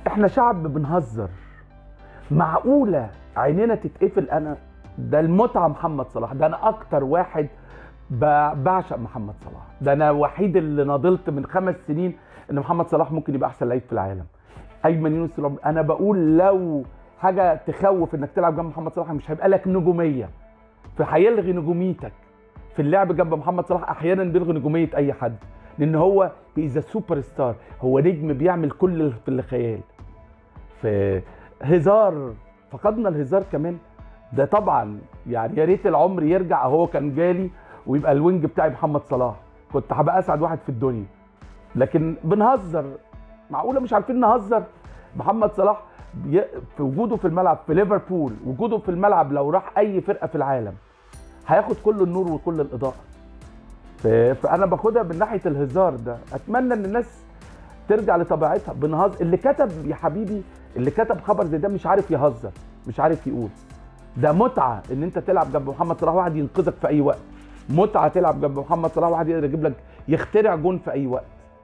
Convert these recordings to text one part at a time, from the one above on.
احنا شعب بنهزر معقوله عينينا تتقفل انا ده المتعه محمد صلاح ده انا اكتر واحد ب- بعشق محمد صلاح ده انا وحيد اللي ناضلت من خمس سنين ان محمد صلاح ممكن يبقى احسن لعيب في العالم ايمن يونس العمري انا بقول لو حاجه تخوف انك تلعب جنب محمد صلاح مش هيبقى لك نجوميه فهيلغي نجوميتك في اللعب جنب محمد صلاح احيانا بيلغي نجوميه اي حد لان هو اذا سوبر ستار هو نجم بيعمل كل اللي في الخيال في هزار فقدنا الهزار كمان ده طبعا يعني يا ريت العمر يرجع هو كان جالي ويبقى الوينج بتاعي محمد صلاح كنت هبقى اسعد واحد في الدنيا لكن بنهزر معقوله مش عارفين نهزر محمد صلاح بي- في وجوده في الملعب في ليفربول وجوده في الملعب لو راح اي فرقه في العالم هياخد كل النور وكل الاضاءه ف- فانا باخدها من ناحيه الهزار ده اتمنى ان الناس ترجع لطبيعتها بنهزر اللي كتب يا حبيبي اللي كتب خبر زي ده مش عارف يهزر مش عارف يقول ده متعه ان انت تلعب جنب محمد صلاح واحد ينقذك في اي وقت متعه تلعب جنب محمد صلاح واحد يقدر يجيب لك يخترع جون في اي وقت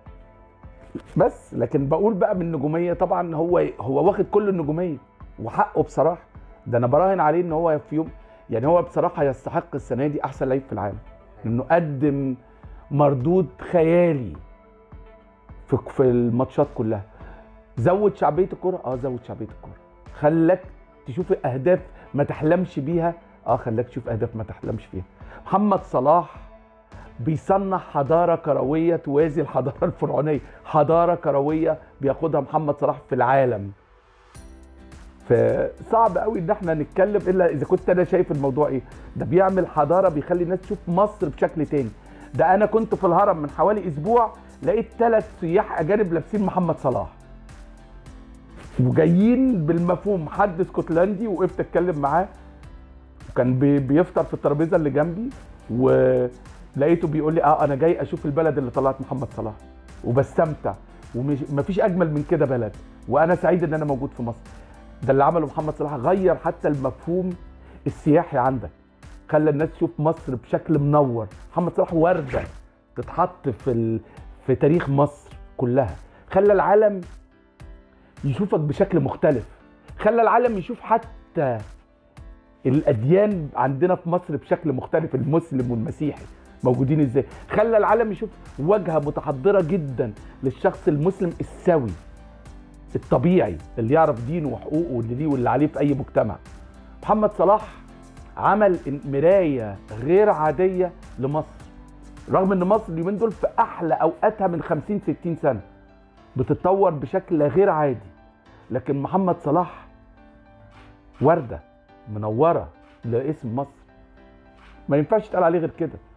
بس لكن بقول بقى من نجوميه طبعا هو هو واخد كل النجوميه وحقه بصراحه ده انا براهن عليه ان هو في يوم يعني هو بصراحه يستحق السنه دي احسن لعيب في العالم لانه قدم مردود خيالي في في الماتشات كلها زود شعبيه الكوره اه زود شعبيه الكوره خلاك تشوف اهداف ما تحلمش بيها اه خلاك تشوف اهداف ما تحلمش فيها محمد صلاح بيصنع حضاره كرويه توازي الحضاره الفرعونيه حضاره كرويه بياخدها محمد صلاح في العالم فصعب قوي ان احنا نتكلم الا اذا كنت انا شايف الموضوع ايه ده بيعمل حضاره بيخلي الناس تشوف مصر بشكل تاني ده انا كنت في الهرم من حوالي اسبوع لقيت ثلاث سياح اجانب لابسين محمد صلاح وجايين بالمفهوم حد اسكتلندي وقفت اتكلم معاه وكان بي- بيفطر في الترابيزه اللي جنبي ولقيته بيقول لي اه انا جاي اشوف البلد اللي طلعت محمد صلاح وبستمتع ومفيش اجمل من كده بلد وانا سعيد ان انا موجود في مصر ده اللي عمله محمد صلاح غير حتى المفهوم السياحي عندك خلى الناس تشوف مصر بشكل منور محمد صلاح ورده تتحط في ال... في تاريخ مصر كلها خلى العالم يشوفك بشكل مختلف خلى العالم يشوف حتى الاديان عندنا في مصر بشكل مختلف المسلم والمسيحي موجودين ازاي خلى العالم يشوف واجهه متحضره جدا للشخص المسلم السوي الطبيعي اللي يعرف دينه وحقوقه واللي ليه واللي عليه في اي مجتمع محمد صلاح عمل مرايه غير عاديه لمصر رغم ان مصر اليومين دول في احلى اوقاتها من 50 60 سنه بتتطور بشكل غير عادي لكن محمد صلاح ورده منوره لاسم مصر ما ينفعش يتقال عليه غير كده